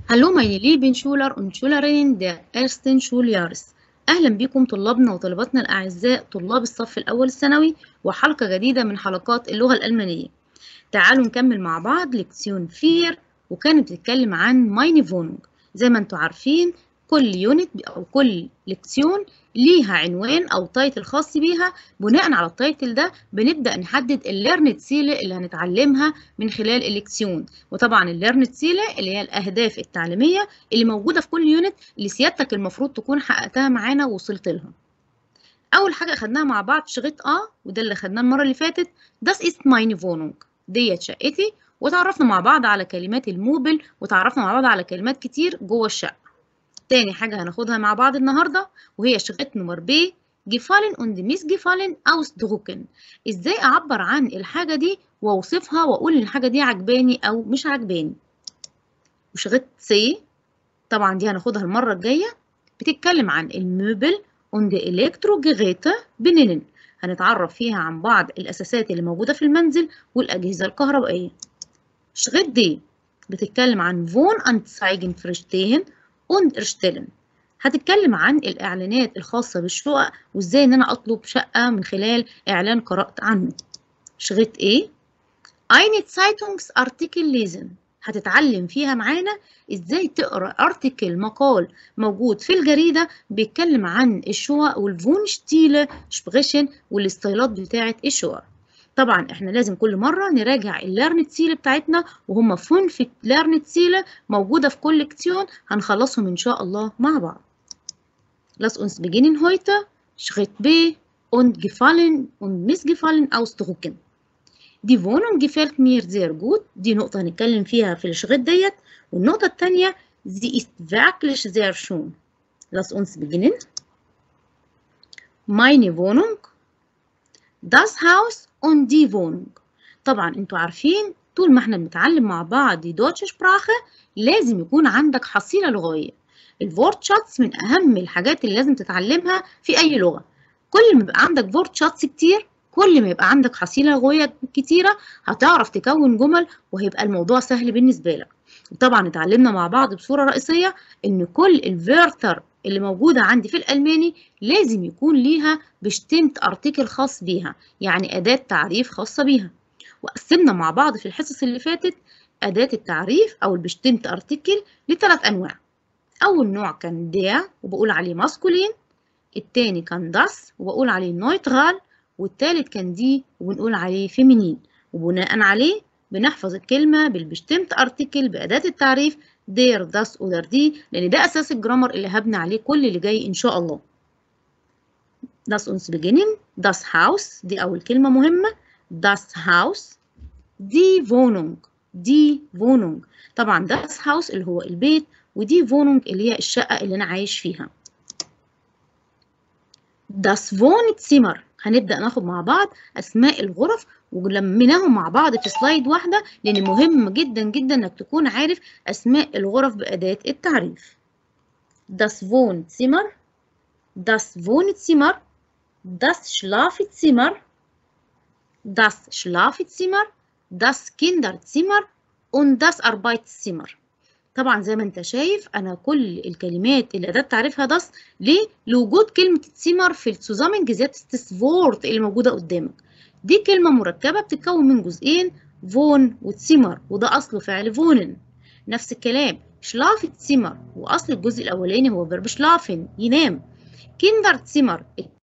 Hallo meine lieben Schüler und Schülerinnen der ersten Schuljahres أهلا بكم طلابنا وطالباتنا الأعزاء طلاب الصف الأول الثانوي وحلقة جديدة من حلقات اللغة الألمانية تعالوا نكمل مع بعض لكسيون فير وكانت بتتكلم عن مايني فونونج زي ما انتم عارفين كل يونت أو كل لكسيون ليها عنوان أو تايتل خاص بيها بناء على التايتل ده بنبدأ نحدد الليرنت سيلة اللي هنتعلمها من خلال اللكسيون وطبعا الليرنت سيلة اللي هي الأهداف التعليمية اللي موجودة في كل يونت اللي سيادتك المفروض تكون حققتها معانا ووصلت لها أول حاجة أخدناها مع بعض شغيط أ وده اللي خدناه المرة اللي فاتت Das ist meine Wohnung ديت شقتي وتعرفنا مع بعض على كلمات الموبل وتعرفنا مع بعض على كلمات كتير جوه الشقة تاني حاجة هناخدها مع بعض النهاردة وهي شغلة نمر ب gefallen und missgefallen ausdrucken ازاي اعبر عن الحاجة دي واوصفها واقول ان الحاجة دي عجباني او مش عجباني وشغلة سي طبعا دي هناخدها المرة الجاية بتتكلم عن الموبل und Elektrogeräte benennen هنتعرف فيها عن بعض الأساسات اللي موجودة في المنزل والأجهزة الكهربائية شغلة دي بتتكلم عن Wohnanzeigen verstehen und erstellen هتتكلم عن الإعلانات الخاصة بالشقق وإزاي إن أنا أطلب شقة من خلال إعلان قرأت عنه شغلة إيه؟ eine Zeitungsartikel lesen هتتعلم فيها معانا إزاي تقرأ أرتكل مقال موجود في الجريدة بيتكلم عن الشقق والفونشتيلة سبريشن والستايلات بتاعة الشقق طبعا احنا لازم كل مرة نراجع الليرنت سيلة بتاعتنا وهم فون في ليرنت سيلة موجودة في كل لكسيون هنخلصهم إن شاء الله مع بعض Lass uns beginnen heute Schritt B und gefallen und missgefallen ausdrucken. Die Wohnung gefällt mir sehr gut. دي نقطة هنتكلم فيها في الشريط ديت. والنقطة التانية sie ist wirklich sehr schön. Lass uns beginnen. Meine Wohnung, das Haus und die Wohnung. طبعا انتوا عارفين طول ما احنا بنتعلم مع بعض die deutsche Sprache لازم يكون عندك حصيلة لغوية. الفورتشاتس من أهم الحاجات اللي لازم تتعلمها في أي لغة. كل ما يبقى عندك فورتشاتس كتير كل ما يبقى عندك حصيلة لغوية كتيرة هتعرف تكون جمل وهيبقى الموضوع سهل بالنسبة لك. وطبعا اتعلمنا مع بعض بصورة رئيسية إن كل الفيرتر اللي موجودة عندي في الألماني لازم يكون ليها بشتمت أرتكل خاص بيها يعني أداة تعريف خاصة بيها وقسمنا مع بعض في الحصص اللي فاتت أداة التعريف أو البشتمت أرتكل لثلاث أنواع أول نوع كان der وبقول عليه ماسكولين التاني كان das وبقول عليه نويترال والتالت كان دي وبنقول عليه فيمينين وبناء عليه بنحفظ الكلمة بالبشتمت أرتكل بأداة التعريف der das oder die لأن ده أساس الجرامر اللي هبني عليه كل اللي جاي إن شاء الله das uns beginnen das Haus دي أول كلمة مهمة das Haus die Wohnung die Wohnung طبعا das Haus اللي هو البيت ودي Wohnung اللي هي الشقة اللي أنا عايش فيها das Wohnzimmer هنبدأ ناخد مع بعض أسماء الغرف ولميناهم مع بعض في سلايد واحدة لأن مهم جدا جدا إنك تكون عارف أسماء الغرف بأداة التعريف. Das Wohnzimmer, das Wohnzimmer, das Schlafzimmer, das Schlafzimmer, das Kinderzimmer und das Arbeitszimmer. طبعا زي ما انت شايف انا كل الكلمات اللي اداه تعريفها داس ليه لوجود كلمه تسيمر في الزوزامنجزيتس فورت اللي موجوده قدامك دي كلمه مركبه بتتكون من جزئين فون وتسيمر وده اصله فعل فونن نفس الكلام شلاف تسيمر واصل الجزء الاولاني هو فيرب شلافن ينام كيندر تسيمر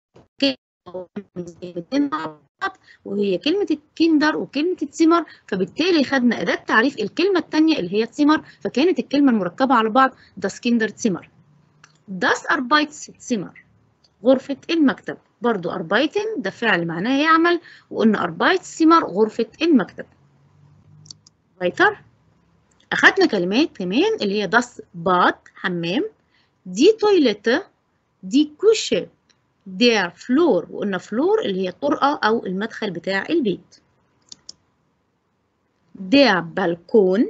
وهي كلمة الكيندر وكلمة التسيمر فبالتالي خدنا أداة تعريف الكلمة الثانية اللي هي تسيمر فكانت الكلمة المركبة على بعض das Kinderzimmer das Arbeitszimmer غرفة المكتب برضو arbeiten ده فعل معناه يعمل وقلنا Arbeitszimmer غرفة المكتب weiter أخدنا كلمات كمان اللي هي das Bad حمام دي تويلته دي كوشه der فلور وقلنا فلور اللي هي طرقة أو المدخل بتاع البيت der Balkon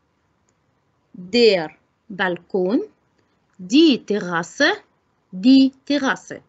der Balkon die Terrasse die Terrasse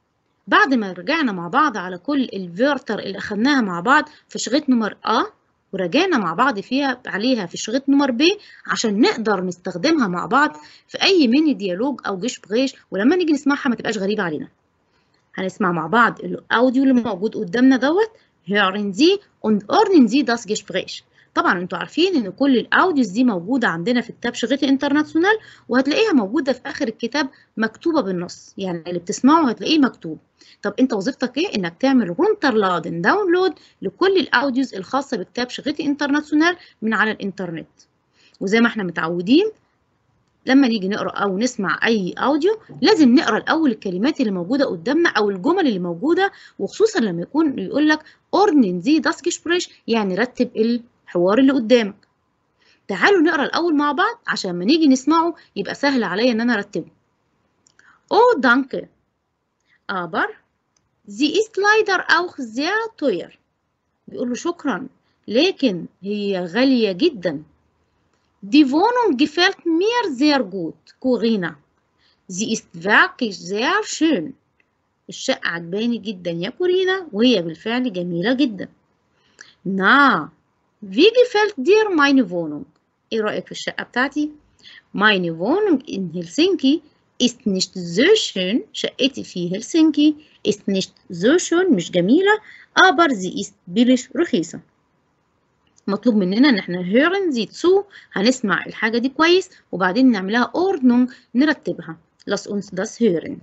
بعد ما رجعنا مع بعض على كل الفيرتر اللي أخدناها مع بعض في شغلة نمر أ وراجعنا مع بعض فيها عليها في شريط نمر ب عشان نقدر نستخدمها مع بعض في أي ميني ديالوج أو جيش بغيش ولما نيجي نسمعها ما تبقاش غريبة علينا هنسمع مع بعض الأوديو اللي موجود قدامنا دوت hören Sie und ordnen Sie das Gespräch طبعا انتوا عارفين ان كل الاوديوز دي موجوده عندنا في كتاب شغيل انترناسيونال وهتلاقيها موجوده في اخر الكتاب مكتوبه بالنص يعني اللي بتسمعه هتلاقيه مكتوب طب انت وظيفتك ايه انك تعمل رونترلادن داونلود لكل الاوديوز الخاصه بكتاب شغيل انترناسيونال من على الانترنت وزي ما احنا متعودين لما نيجي نقرا او نسمع اي اوديو لازم نقرا الاول الكلمات اللي موجوده قدامنا او الجمل اللي موجوده وخصوصا لما يكون يقول لك اورنن زي داس جespräch يعني رتب الحوار اللي قدامك تعالوا نقرا الاول مع بعض عشان لما نيجي نسمعه يبقى سهل عليا ان انا ارتبه Oh, danke. Aber sie ist leider auch sehr teuer. بيقول له شكرا لكن هي غالية جدا. Die Wohnung gefällt mir sehr gut, Corinna. Sie ist wirklich sehr schön. الشقة عجباني جدا يا كورينا وهي بالفعل جميلة جدا. Na, wie gefällt dir meine Wohnung? ايه رأيك في الشقة بتاعتي؟ Meine Wohnung in Helsinki ist nicht so schön. شقتي في هلسنكي ist nicht so schön مش جميلة aber sie ist billig رخيصة. مطلوب مننا ان احنا hören sie zu هنسمع الحاجة دي كويس وبعدين نعملها Ordnung نرتبها. Lass uns das hören.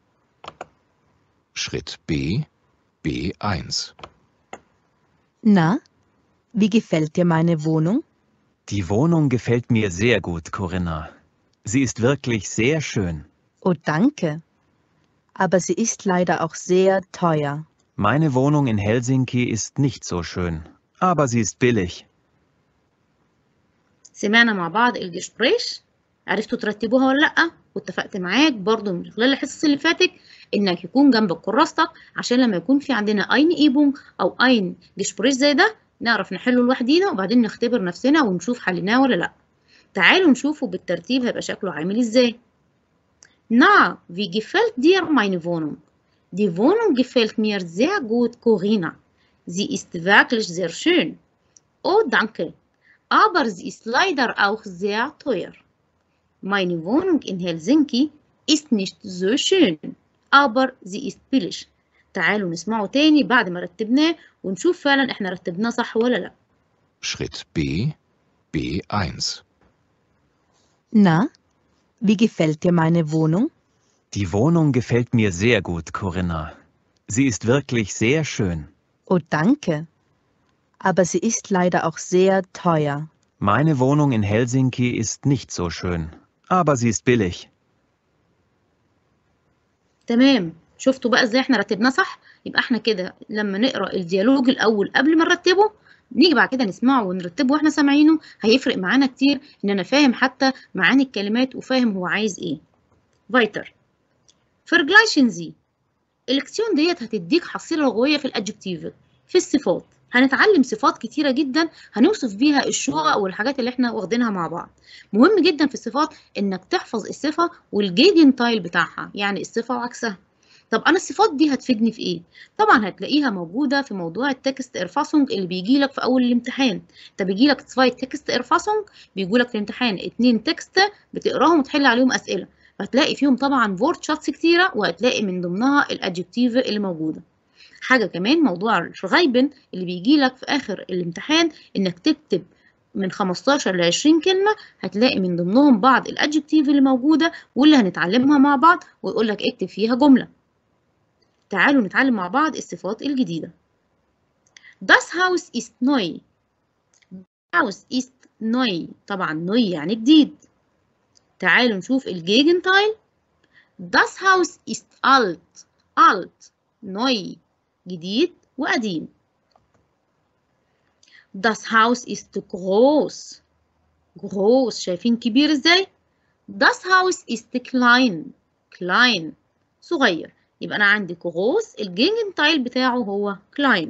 Schritt B, B1. Na, wie gefällt dir meine Wohnung? Die Wohnung gefällt mir sehr gut, Corinna. Sie ist wirklich sehr schön. Oh, danke. Aber sie ist leider auch sehr teuer. Meine Wohnung in Helsinki ist nicht so schön, aber sie ist billig. سمعنا مع بعض الجشبريش عرفتوا ترتبوها ولا لأ واتفقت معاك برضو من خلال الحصص اللي فاتت انك يكون جنبك كراستك عشان لما يكون في عندنا اين ايبونج او اين جشبريش زي ده نعرف نحله لوحدينا وبعدين نختبر نفسنا ونشوف حليناه ولا لا تعالوا نشوفه بالترتيب هيبقى شكله عامل ازاي Na, wie gefällt dir meine Wohnung? Die Wohnung gefällt mir sehr gut, Corinna. Sie ist wirklich sehr schön. Oh, danke. Aber sie ist leider auch sehr teuer. Meine Wohnung in Helsinki ist nicht so schön, aber sie ist billig. تعالوا نسمعه تاني بعد ما رتبناه ونشوف فعلا احنا رتبناه صح ولا لا. Schritt B, B1. Na, wie gefällt dir meine Wohnung? Die Wohnung gefällt mir sehr gut, Corinna. Sie ist wirklich sehr schön. Oh, danke. Aber sie ist leider auch sehr teuer. Meine Wohnung in Helsinki ist nicht so schön, aber sie ist billig. تمام شفتوا بقى ازاي احنا رتبناه صح يبقى احنا كده لما نقرا الديالوج الاول قبل ما نرتبه نيجي بعد كده نسمعه ونرتبه واحنا سامعينه هيفرق معانا كتير ان انا فاهم حتى معاني الكلمات وفاهم هو عايز ايه فايتر vergleichen Sie الليكسيون ديت هتديك حصيله لغويه في الادجكتيف في الصفات هنتعلم صفات كتيرة جدا هنوصف بيها الشقق والحاجات اللي احنا واخدينها مع بعض مهم جدا في الصفات انك تحفظ الصفة والجيجن تايل بتاعها يعني الصفة وعكسها طب انا الصفات دي هتفيدني في ايه طبعا هتلاقيها موجوده في موضوع التكست ارفاسونج اللي بيجي لك في اول الامتحان انت بيجي لك zwei تكست ارفاسونج بيجوا لك في الامتحان اتنين تكست بتقراهم وتحل عليهم اسئله فهتلاقي فيهم طبعا فورد شاتس كتيره وهتلاقي من ضمنها الادجكتيف اللي موجوده حاجه كمان موضوع الشغايبن اللي بيجي لك في اخر الامتحان انك تكتب من 15 ل 20 كلمة هتلاقي من ضمنهم بعض الادجكتيف اللي موجودة واللي هنتعلمها مع بعض ويقول لك اكتب فيها جملة. تعالوا نتعلم مع بعض الصفات الجديدة. Das Haus ist neu. Haus ist neu. طبعا neu يعني جديد. تعالوا نشوف الجيجنتايل. Das Haus ist alt. alt. neu. جديد وقديم. Das Haus ist groß. groß شايفين كبير ازاي؟ Das Haus ist klein. klein صغير. يبقى أنا عندي groß الجيجنتايل بتاعه هو klein.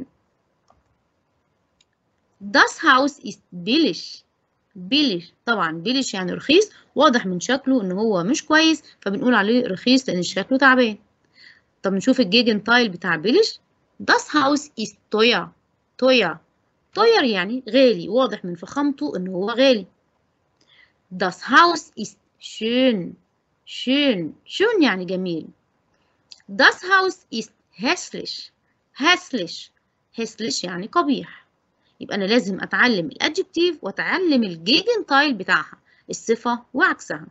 Das Haus ist billig. billig طبعا billig يعني رخيص واضح من شكله إن هو مش كويس فبنقول عليه رخيص لأن شكله تعبان. طب نشوف الجيجنتايل بتاع billig. Das Haus ist teuer. teuer teuer يعني غالي واضح من فخامته إن هو غالي Das Haus ist schön schön schön يعني جميل Das Haus ist hässlich hässlich hässlich يعني قبيح يبقى أنا لازم أتعلم الأدجكتيف وأتعلم الجيجن تايل بتاعها الصفة وعكسها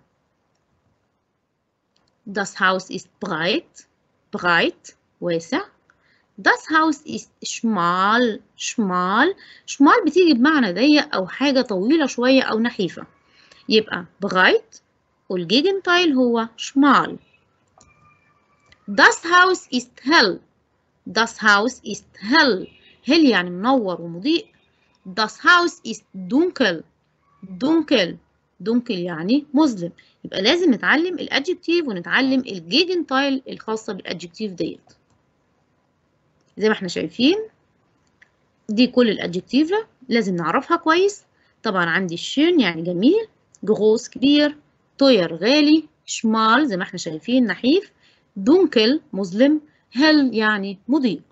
Das Haus ist breit breit واسع Das Haus ist schmal schmal schmal بتيجي بمعنى ضيق أو حاجة طويلة شوية أو نحيفة يبقى breit والجيجن تايل هو schmal Das Haus ist hell Das Haus ist hell hell يعني منور ومضيء Das Haus ist dunkel dunkel dunkel يعني مظلم يبقى لازم نتعلم الادجكتيف ونتعلم الجيجن تايل الخاصة بالادجكتيف ديت زي ما احنا شايفين دي كل الادجكتيف لازم نعرفها كويس طبعا عندي الشين يعني جميل جروس كبير توير غالي شمال زي ما احنا شايفين نحيف دونكل مظلم هل يعني مضيء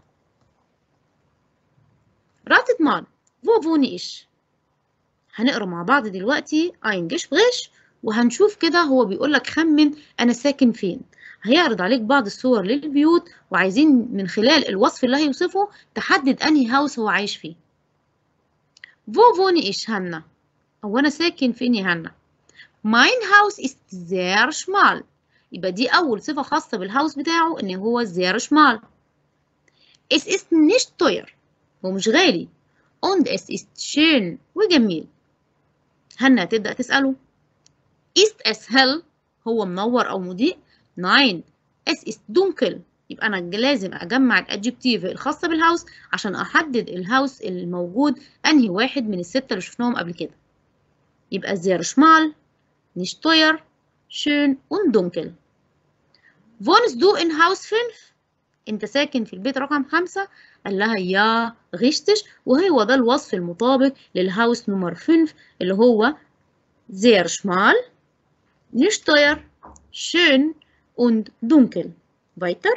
راتت مال فو فوني إيش هنقرا مع بعض دلوقتي ein Gespräch وهنشوف كده هو بيقول لك خمن أنا ساكن فين هيعرض عليك بعض الصور للبيوت وعايزين من خلال الوصف اللي هيوصفه تحدد أنهي هاوس هو عايش فيه فو فوني إيش هنا هو أنا ساكن فين يا هنا Mein Haus ist sehr schmal يبقى دي أول صفة خاصة بالهاوس بتاعه إن هو sehr schmal Es ist nicht teuer هو مش غالي und es ist schön وجميل هنا تبدأ تسأله ist es hell هو منور أو مضيء nein es ist dunkel يبقى أنا لازم أجمع الأدجكتيف الخاصة بالهاوس عشان أحدد الهاوس الموجود أنهي واحد من الستة اللي شفناهم قبل كده يبقى sehr schmal nicht teuer schön und dunkel wohnst du in Haus 5 انت ساكن في البيت رقم خمسة قال لها يا غشتش وهو ده الوصف المطابق للهاوس نمر 5 اللي هو sehr schmal nicht teuer schön und dunkel weiter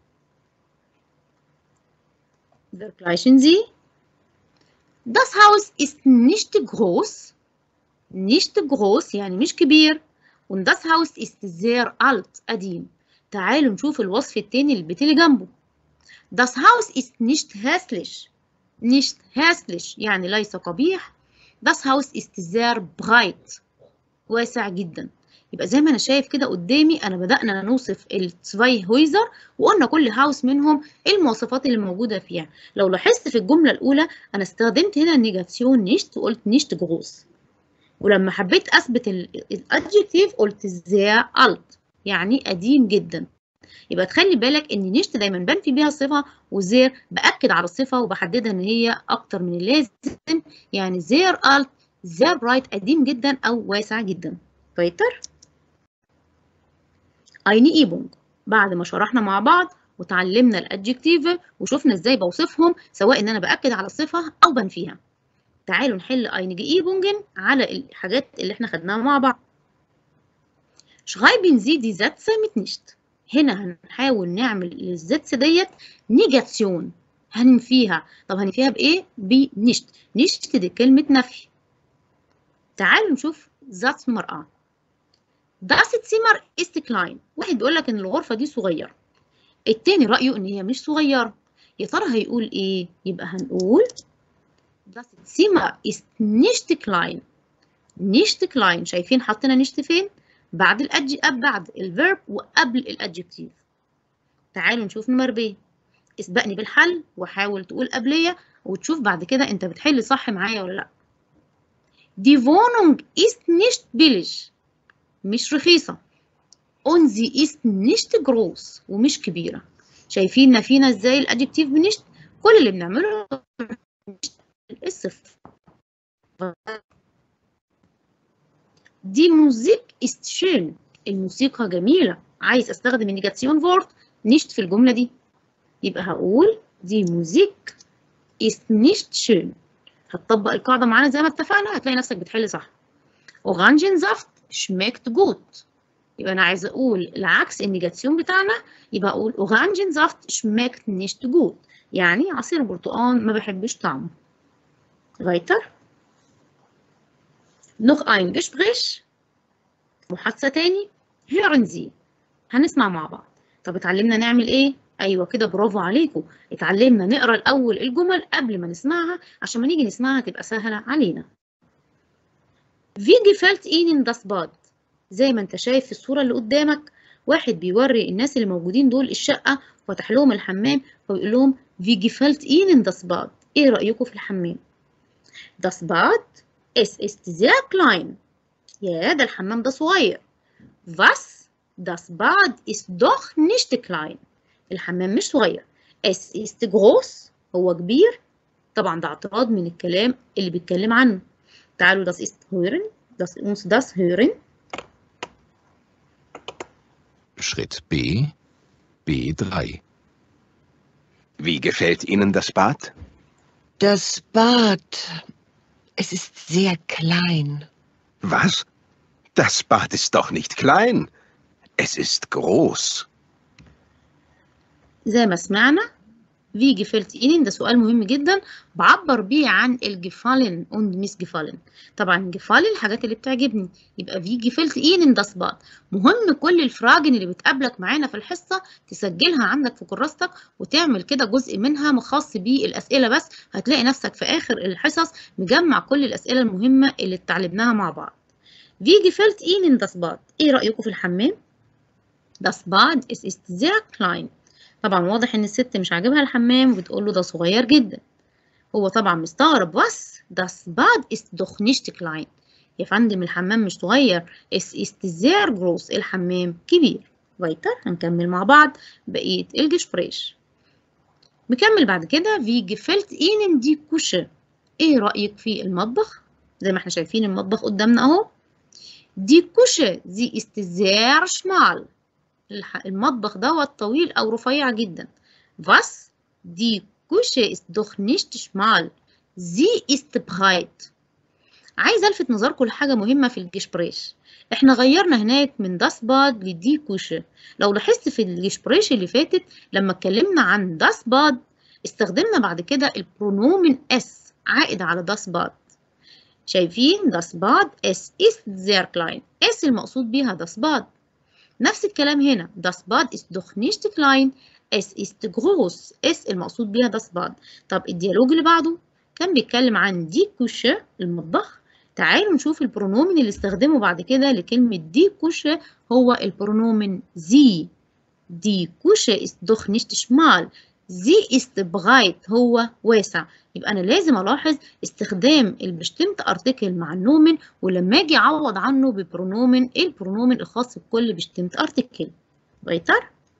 vergleichen Sie das Haus ist nicht groß nicht groß يعني مش كبير und das Haus ist sehr alt قديم تعالوا نشوف الوصف التاني للبيت اللي جنبه Das Haus ist nicht hässlich nicht hässlich يعني ليس قبيح Das Haus ist sehr breit واسع جدا يبقى زي ما انا شايف كده قدامي انا بدأنا نوصف الزواي هويزر وقلنا كل هاوس منهم المواصفات اللي موجودة فيها لو لاحظت في الجملة الأولى أنا استخدمت هنا النيجاتيون نيشت وقلت نيشت جروس ولما حبيت أثبت الأدجكتيف قلت زيا ألت يعني قديم جدا يبقى تخلي بالك ان نيشت دايما بنفي بيها الصفه وزير باكد على الصفه وبحددها ان هي اكتر من اللازم يعني زير الت زير برايت قديم جدا او واسع جدا فايتر ايني ايبونج بعد ما شرحنا مع بعض وتعلمنا الادجكتيف وشفنا ازاي بوصفهم سواء ان انا باكد على الصفه او بنفيها تعالوا نحل اينجي ايبونجن على الحاجات اللي احنا خدناها مع بعض schreiben Sie die Sätze mit nicht هنا هنحاول نعمل للزتس ديت نيجاتيون هننفيها طب هننفيها بايه بنشت نشت دي كلمه نفي تعالوا نشوف ذات مرأة Das Zimmer ist klein واحد بيقول لك ان الغرفه دي صغيره التاني رايه ان هي مش صغيره يا ترى هيقول ايه يبقى هنقول Das Zimmer ist nicht klein nicht klein شايفين حطينا نشت فين بعد الأدج بعد الفيرب وقبل الادجكتيف تعالوا نشوف نمر ب اسبقني بالحل وحاول تقول قبليه وتشوف بعد كده انت بتحل صح معايا ولا لا Die Wohnung ist nicht billig مش رخيصة und sie ist nicht groß ومش كبيرة شايفين فينا ازاي الادجكتيف بنشت كل اللي بنعمله الصفر دي موزيك ist schön الموسيقى جميلة عايز استخدم النيجاتيون فورت نشت في الجملة دي يبقى هقول دي موزيك ist nicht schön هتطبق القاعدة معانا زي ما اتفقنا هتلاقي نفسك بتحل صح Orangensaft schmeckt gut يبقى أنا عايزة أقول العكس النيجاتيون بتاعنا يبقى أقول Orangensaft schmeckt nicht gut يعني عصير البرتقال ما بحبش طعمه weiter noch ein Gespräch محادثة تاني hören Sie هنسمع مع بعض طب اتعلمنا نعمل ايه ايوه كده برافو عليكم اتعلمنا نقرا الاول الجمل قبل ما نسمعها عشان ما نيجي نسمعها تبقى سهله علينا Wie gefällt Ihnen das Bad زي ما انت شايف في الصوره اللي قدامك واحد بيوري الناس اللي موجودين دول الشقه فتح لهم الحمام فبيقول لهم Wie gefällt Ihnen das Bad ايه رايكم في الحمام Das Bad es ist sehr klein يا ده الحمام ده صغير Was Das Bad ist doch nicht klein الحمام مش صغير es ist groß هو كبير طبعا ده اعتراض من الكلام اللي بيتكلم عنه تعالوا das ist hören das uns das hören Schritt B, B3. Wie gefällt Ihnen das Bad? Das Bad. Es ist sehr klein. Was? Das Bad ist doch nicht klein. Es ist groß. زي ما سمعنا في gefällt Ihnen ده سؤال مهم جدا بعبر بيه عن الجفالن und مش جفالن طبعا جفالن الحاجات اللي بتعجبني يبقى في gefällt Ihnen das Bad مهم كل الفراجن اللي بتقابلك معانا في الحصة تسجلها عندك في كراستك وتعمل كده جزء منها خاص بالأسئلة بس هتلاقي نفسك في آخر الحصص مجمع كل الأسئلة المهمة اللي اتعلمناها مع بعض في gefällt Ihnen das Bad ايه رأيكم في الحمام Das Bad es ist sehr klein طبعا واضح ان الست مش عاجبها الحمام وبتقول له ده صغير جدا هو طبعا مستغرب بس das Bad ist doch nicht klein يا فندم الحمام مش صغير es ist sehr groß الحمام كبير weiter هنكمل مع بعض بقية الجسبريش مكمل بعد كده wie gefällt Ihnen die Küche ايه رأيك في المطبخ زي ما احنا شايفين المطبخ قدامنا اهو die Küche sie ist sehr schmal المطبخ دوت طويل أو رفيع جدا. Was? Die Küche ist doch nicht schmal. Sie ist breit. عايز ألفت نظركم لحاجة مهمة في الجشبريش. احنا غيرنا هناك من das Bad لدي كوشة. لو لاحظت في الجشبريش اللي فاتت لما اتكلمنا عن das Bad استخدمنا بعد كده البرونومن s عائد على das Bad. شايفين das Bad es ist sehr klein. s المقصود بيها das Bad. نفس الكلام هنا das Bad ist doch nicht klein es ist groß es المقصود بيها das Bad طب الديالوج اللي بعده كان بيتكلم عن دي كوشة المطبخ تعالوا نشوف البرونومن اللي استخدمه بعد كده لكلمة دي كوشة هو البرونومن sie die Küche ist doch nicht schmal sie ist breit هو واسع يبقى أنا لازم ألاحظ استخدام البشتمت أرتكل مع النومن ولما أجي أعوض عنه ببرونومن إيه البرونومن الخاص بكل بشتمت أرتكل weiter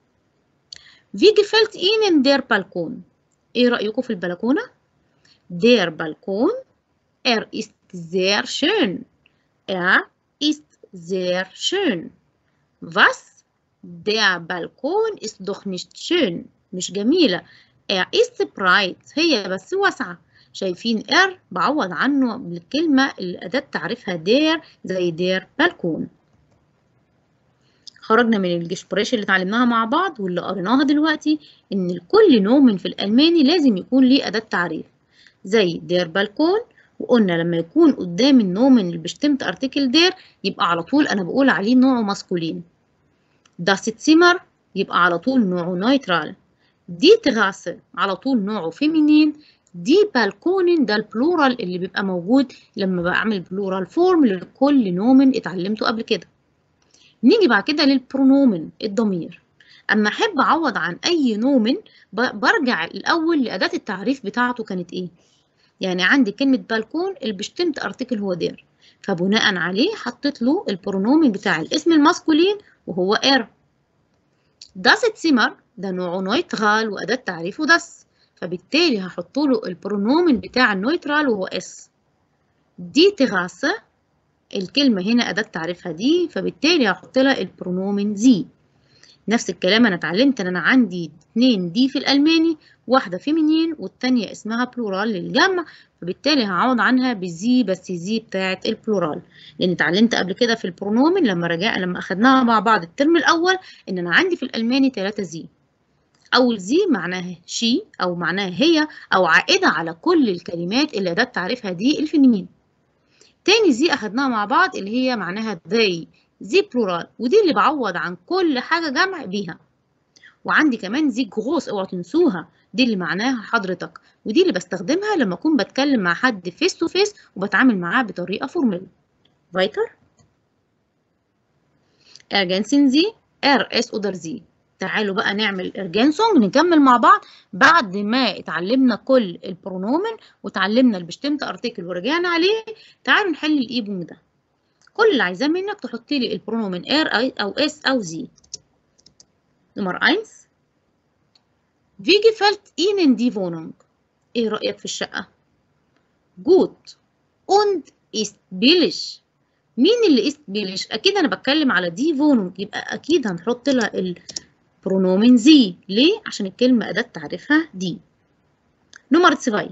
Wie gefällt Ihnen der Balkon? إيه رأيكم في البلكونة؟ Der Balkon er ist sehr schön er ist sehr schön Was? Der Balkon ist doch nicht schön مش جميلة er ist breit هي بس واسعة شايفين er بعوض عنه بالكلمة اللي أداة تعريفها der زي der بالكون خرجنا من الجشبريش اللي اتعلمناها مع بعض واللي قريناها دلوقتي إن لكل نومن في الألماني لازم يكون ليه أداة تعريف زي der بالكون وقلنا لما يكون قدام النومن اللي بشتمت ارتكل دير يبقى على طول أنا بقول عليه نوعه ماسكولين das Zimmer يبقى على طول نوعه نويترال دي تغاسة على طول نوعه فيمينين دي بالكونين ده البلورال اللي بيبقى موجود لما بعمل بلورال فورم لكل نومن اتعلمته قبل كده نيجي بعد كده للبرونومن الضمير اما احب اعوض عن اي نومن برجع الاول لاداه التعريف بتاعته كانت ايه يعني عندي كلمه بالكون البشتمت ارتكل هو دير فبناء عليه حطيت له البرونومن بتاع الاسم الماسكولين وهو ار das Zimmer ده نوعه نويترال وأداة تعريفه das فبالتالي هحط له البرونومن بتاع النويترال وهو اس دي تغاسة الكلمة هنا أداة تعريفها دي فبالتالي هحط لها البرونومن زي نفس الكلام أنا اتعلمت إن أنا عندي اتنين دي في الألماني واحدة فيمينين والتانية اسمها بلورال للجمع فبالتالي هعوض عنها بزي بس زي بتاعت البلورال لأن اتعلمت قبل كده في البرونومن لما رجع لما أخدناها مع بعض الترم الأول إن أنا عندي في الألماني تلاتة زي أول زي معناها شي أو معناها هي أو عائدة على كل الكلمات اللي أداة تعريفها دي الفيمينين تاني زي أخدناها مع بعض اللي هي معناها they زي بلورال ودي اللي بعوض عن كل حاجة جمع بيها وعندي كمان زي جروس اوعوا تنسوها دي اللي معناها حضرتك ودي اللي بستخدمها لما اكون بتكلم مع حد فيس تو فيس وبتعامل معاه بطريقه فورمال weiter ergänzen Sie er es oder sie تعالوا بقى نعمل ergänzung نكمل مع بعض بعد ما اتعلمنا كل البرونومن وتعلمنا البشتمت ارتكل ورجعنا عليه تعالوا نحل الايبونج ده كل اللي عايزاه منك تحط لي البرونومن er او es او sie نمر 1 Wie gefällt Ihnen die Wohnung? ايه رأيك في الشقة؟ Gut und ist billig مين اللي ist billig؟ أكيد أنا بتكلم على دي Wohnung يبقى أكيد هنحط لها البرونومن زي ليه؟ عشان الكلمة أداة تعرفها دي نمر 2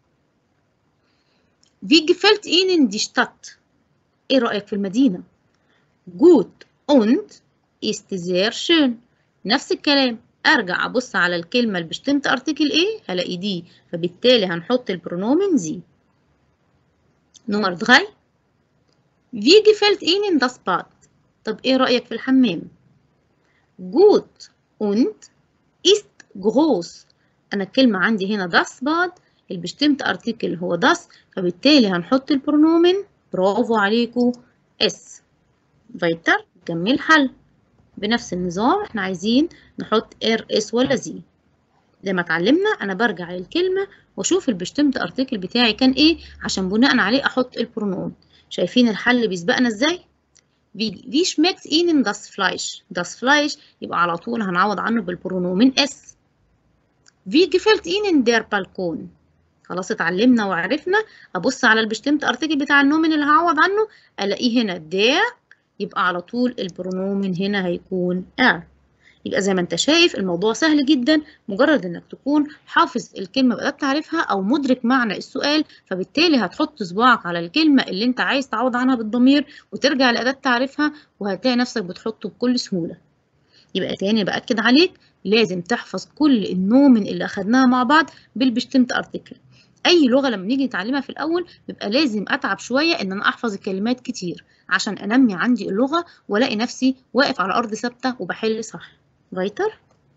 Wie gefällt Ihnen die Stadt? ايه رأيك في المدينة؟ Gut und ist sehr schön نفس الكلام ارجع ابص على الكلمه اللي بشتمت ارتكل ايه هلاقي دي فبالتالي هنحط البرونومن زي نمر 3 Wie gefällt Ihnen das Bad? طب ايه رأيك في الحمام؟ Gut und ist groß انا الكلمة عندي هنا das Bad اللي بشتمت ارتكل هو das فبالتالي هنحط البرونومن برافو عليكم اس weiter كمل حل بنفس النظام احنا عايزين نحط ار اس ولا زي زي ما اتعلمنا انا برجع للكلمه واشوف البشتمت ارتكل بتاعي كان ايه عشان بناء عليه احط البرونوم شايفين الحل بيسبقنا ازاي wie schmeckt ihnen das Fleisch das Fleisch يبقى على طول هنعوض عنه بالبرونومن اس wie gefällt ihnen der Balkon خلاص اتعلمنا وعرفنا ابص على البشتمت ارتكل بتاع النومن اللي هعوض عنه الاقيه هنا der يبقى على طول البرونومن هنا هيكون er يبقى زي ما انت شايف الموضوع سهل جدا مجرد انك تكون حافظ الكلمه بدات تعرفها او مدرك معنى السؤال فبالتالي هتحط صباعك على الكلمه اللي انت عايز تعوض عنها بالضمير وترجع لاداه تعرفها وهتلاقي نفسك بتحطه بكل سهوله يبقى تاني باكد عليك لازم تحفظ كل النومن اللي اخدناها مع بعض بالبشتمت ارتكل اي لغه لما نيجي نتعلمها في الاول بيبقى لازم اتعب شويه ان انا احفظ الكلمات كتير عشان انمي عندي اللغه والاقي نفسي واقف على ارض ثابته وبحل صح weiter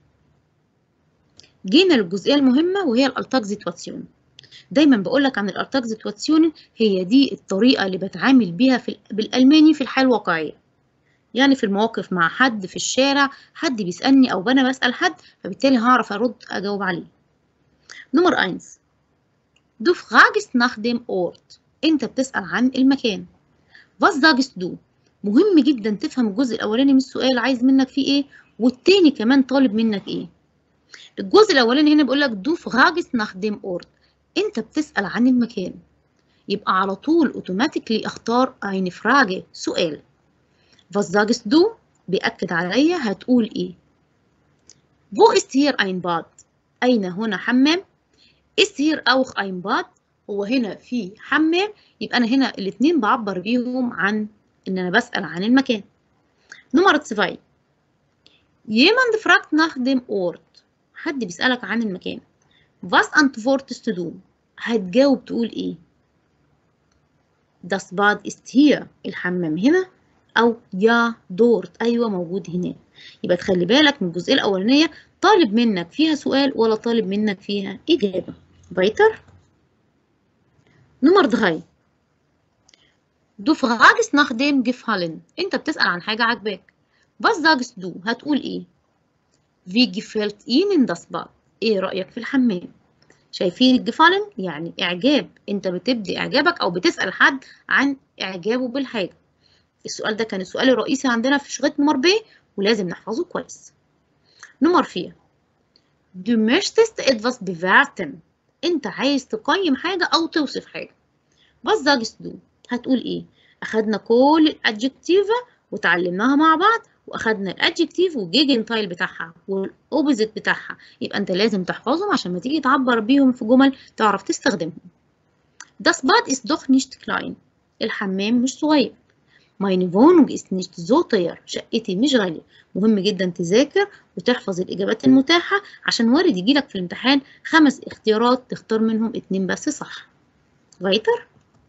جينا للجزئيه المهمه وهي الالتاك سيتواسيون دايما بقول لك عن الالتاك سيتواسيون هي دي الطريقه اللي بتعامل بيها في بالالماني في الحياه الواقعيه يعني في المواقف مع حد في الشارع حد بيسالني او انا بسال حد فبالتالي هعرف ارد اجاوب عليه نمر 1 Du fragst nach dem Ort. أنت بتسأل عن المكان. Was sagst du? مهم جدا تفهم الجزء الأولاني من السؤال عايز منك فيه إيه والتاني كمان طالب منك إيه. الجزء الأولاني هنا بيقول لك du fragst nach dem Ort. أنت بتسأل عن المكان. يبقى على طول أوتوماتيكلي أختار eine Frage سؤال. Was sagst du? بيأكد عليا هتقول إيه. Wo ist hier ein Bad? أين هنا حمام؟ ist hier auch ein Bad هو هنا في حمام يبقى أنا هنا الاتنين بعبر بيهم عن إن أنا بسأل عن المكان. نمرة 2 jemand fragt nach dem Ort حد بيسألك عن المكان. was antwortest du هتجاوب تقول إيه؟ das Bad ist hier الحمام هنا أو ja dort أيوه موجود هناك. يبقى تخلي بالك من الجزئية الأولانية طالب منك فيها سؤال ولا طالب منك فيها إجابة. weiter نمر 3 Du fragst nach dem Gefallen أنت بتسأل عن حاجة عجباك Was sagst du هتقول إيه Wie gefällt Ihnen das Bad إيه رأيك في الحمام شايفين الجفالن يعني إعجاب أنت بتبدي إعجابك أو بتسأل حد عن إعجابه بالحاجة السؤال ده كان السؤال الرئيسي عندنا في شغلة نمر ب ولازم نحفظه كويس نمر 4 Du möchtest etwas bewerten انت عايز تقيم حاجة او توصف حاجة بس sagst du هتقول ايه اخدنا كل الادجكتيفة وتعلمناها مع بعض واخدنا الادجكتيف والجيجن تايل بتاعها والاوبوزيت بتاعها يبقى انت لازم تحفظهم عشان ما تيجي تعبر بيهم في جمل تعرف تستخدمهم Das Bad ist doch nicht klein الحمام مش صغير meine Wohnung ist nicht so teuer شقتي مش غالية مهم جدا تذاكر وتحفظ الإجابات المتاحة عشان وارد يجيلك في الامتحان خمس اختيارات تختار منهم اتنين بس صح weiter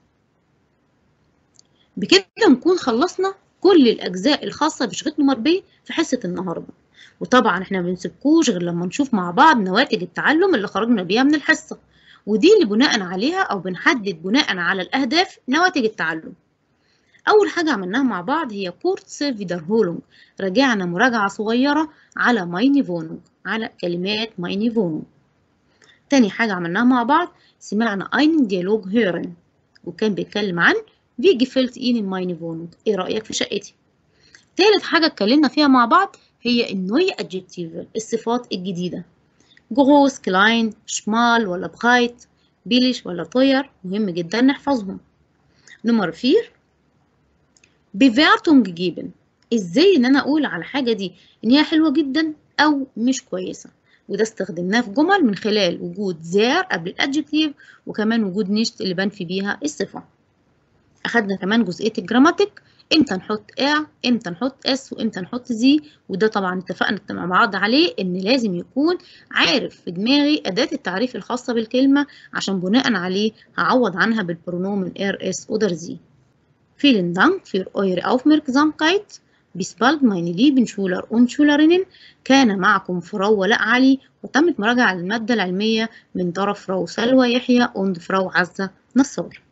بكده نكون خلصنا كل الأجزاء الخاصة بشغل نمر ب في حصة النهاردة وطبعا احنا ما بنسيبكوش غير لما نشوف مع بعض نواتج التعلم اللي خرجنا بيها من الحصة ودي اللي بناء عليها أو بنحدد بناء على الأهداف نواتج التعلم أول حاجة عملناها مع بعض هي كورتس فيدرهولونج راجعنا مراجعة صغيرة على مايني فونونج على كلمات مايني فونونج تاني حاجة عملناها مع بعض سمعنا einen ديالوج هيرن وكان بيتكلم عن Wie gefällt Ihnen meine Wohnung؟ إيه رأيك في شقتي؟ تالت حاجة اتكلمنا فيها مع بعض هي النوي adjective الصفات الجديدة groß, klein, schmal ولا breit billig ولا teuer مهم جدا نحفظهم نمر فير Bewertung geben ازاي ان انا اقول على حاجة دي ان هي حلوة جدا او مش كويسة وده استخدمناه في جمل من خلال وجود زير قبل الادجكتيف وكمان وجود نيشت اللي بنفي بيها الصفة اخدنا كمان جزئية الجراماتيك امتى نحط ا امتى نحط اس وامتى نحط زي وده طبعا اتفقنا مع بعض عليه ان لازم يكون عارف في دماغي اداة التعريف الخاصة بالكلمة عشان بناء عليه هعوض عنها بالبرونومن ار اس oder sie Vielen Dank für eure Aufmerksamkeit. Bis bald, meine lieben Schüler und Schülerinnen. كان معكم فراو ولاء علي وتمت مراجعة المادة العلمية من طرف فراو سلوى يحيى und فراو عزة نصار.